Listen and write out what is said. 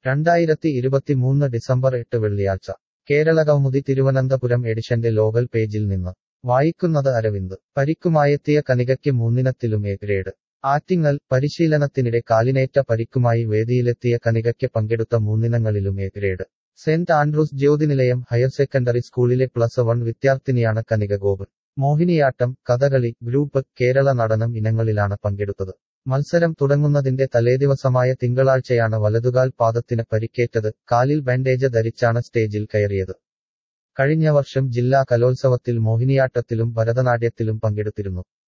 രണ്ടായിരത്തി ഇരുപത്തിമൂന്ന് ഡിസംബർ എട്ട് വെള്ളിയാഴ്ച കേരള കൗമുദി തിരുവനന്തപുരം എഡിഷന്റെ ലോകൽ പേജിൽ നിന്ന് വായിക്കുന്നത് അരവിന്ദ് പരിക്കുമായെത്തിയ കനികയ്ക്ക് മൂന്നിനത്തിലും എ ഗ്രേഡ് ആറ്റിങ്ങൽ പരിശീലനത്തിനിടെ കാലിനേറ്റ പരിക്കുമായി വേദിയിലെത്തിയ കനികയ്ക്ക് പങ്കെടുത്ത മൂന്നിനങ്ങളിലും എ ഗ്രേഡ് സെന്റ് ആൻഡ്രൂസ് ജ്യോതിനിലയം ഹയർ സെക്കൻഡറി സ്കൂളിലെ പ്ലസ് വൺ വിദ്യാർത്ഥിനിയാണ് കനിക ഗോപൻ മോഹിനിയാട്ടം കഥകളി ഗ്രൂപ്പ് കേരള നടനം ഇനങ്ങളിലാണ് പങ്കെടുത്തത് മത്സരം തുടങ്ങുന്നതിന്റെ തലേദിവസമായ തിങ്കളാഴ്ചയാണ് വലതുകാൽ പാദത്തിന് പരിക്കേറ്റത് കാലിൽ ബാൻഡേജ് ധരിച്ചാണ് സ്റ്റേജിൽ കയറിയത് കഴിഞ്ഞ വർഷം ജില്ലാ കലോത്സവത്തിൽ മോഹിനിയാട്ടത്തിലും ഭരതനാട്യത്തിലും പങ്കെടുത്തിരുന്നു